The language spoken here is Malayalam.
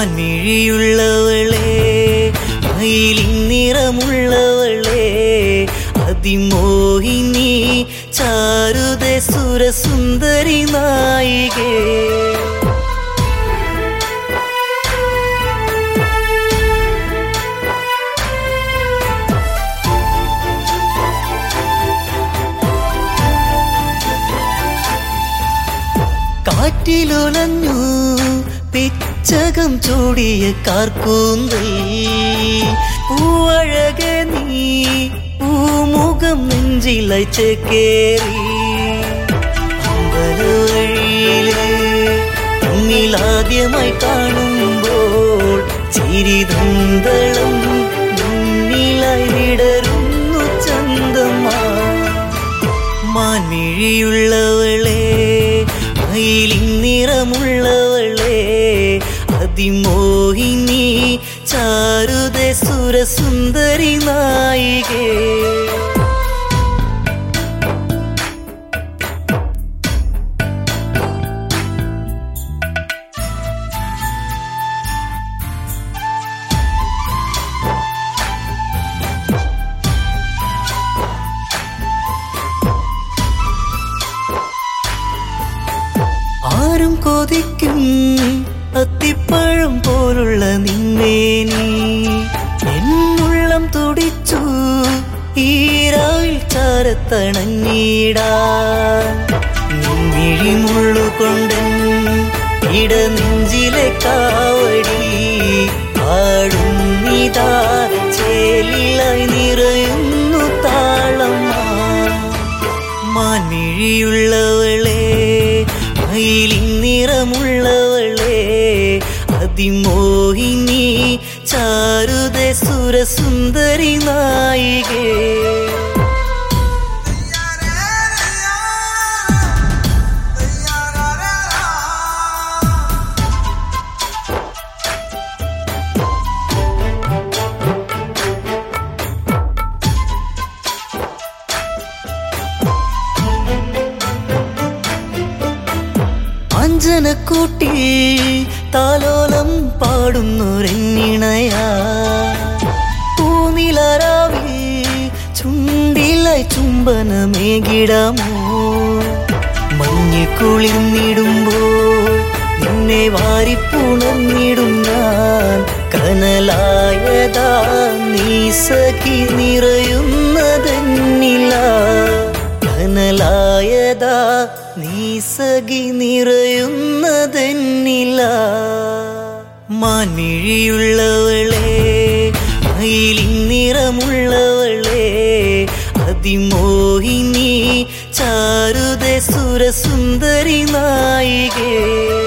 മാൻമിഴിയുള്ളവളെ മയിലിൻ നിറമുള്ളവളെ അതിമോഹിനി ചാരുത സുരസുന്ദരി നായികേ കാറ്റിലുലഞ്ഞു പിച്ചകം ചൂടിയ കാർക്കൂന്തൽ പൂവഴക നീ പൂമുഖം നെഞ്ചിലായി ചേക്കേറി അമ്പലവഴിയിലെ മുന്നിലാദ്യമായി കാണുമ്പോൾ ചിരിതന്തളം മുന്നിലായി വിടരുന്നു ചന്തമാ മാൻമിഴിയുള്ളവളെ മയിലിൻ നിറമുള്ളവളെ അതിമോഹിനി ചാരുത സുരസുന്ദരി നായികേ ആരും കൊതിക്കും അത്തിപ്പഴം പോലുള്ള നിന്നേനി എന്നുള്ളം തുടിച്ചു ഈരാവിൽ ചാരത്തണഞ്ഞിടാ നിൻമിഴിമുള്ളുകൊണ്ടൻ ഇട നെഞ്ചിലെ കാവടി ആടുന്നിതാ ചേലിലായി നിറയുന്നു താളമാ മാൻമിഴിയുള്ളവളെ മയിലിൻ നിറമുള്ളവളെ അതിമോഹിനി ചാരുത സുരസുന്ദരി നായികേ അഞ്ജനക്കൂട്ടിൽ താലോലം പാടുന്നൊരെണ്ണിണയാ പൂനിലരാവിൽ ചുണ്ടിലായി ചുംബനമേകിടാമോ മഞ്ഞ് കുളിർന്നിടുമ്പോൾ നിന്നെ വാരിപ്പുണർന്നിടും ഞാൻ കനലായതാ നീ സഖി നിറയുന്നതെന്നില്ല കനലായതാ നീ സഖി നിറയുന്നതെന്നില്ല മാൻമിഴിയുള്ളവളെ മയിലിൻ നിറമുള്ളവളെ അതിമോഹിനി ചാരുത സുരസുന്ദരി നായികേ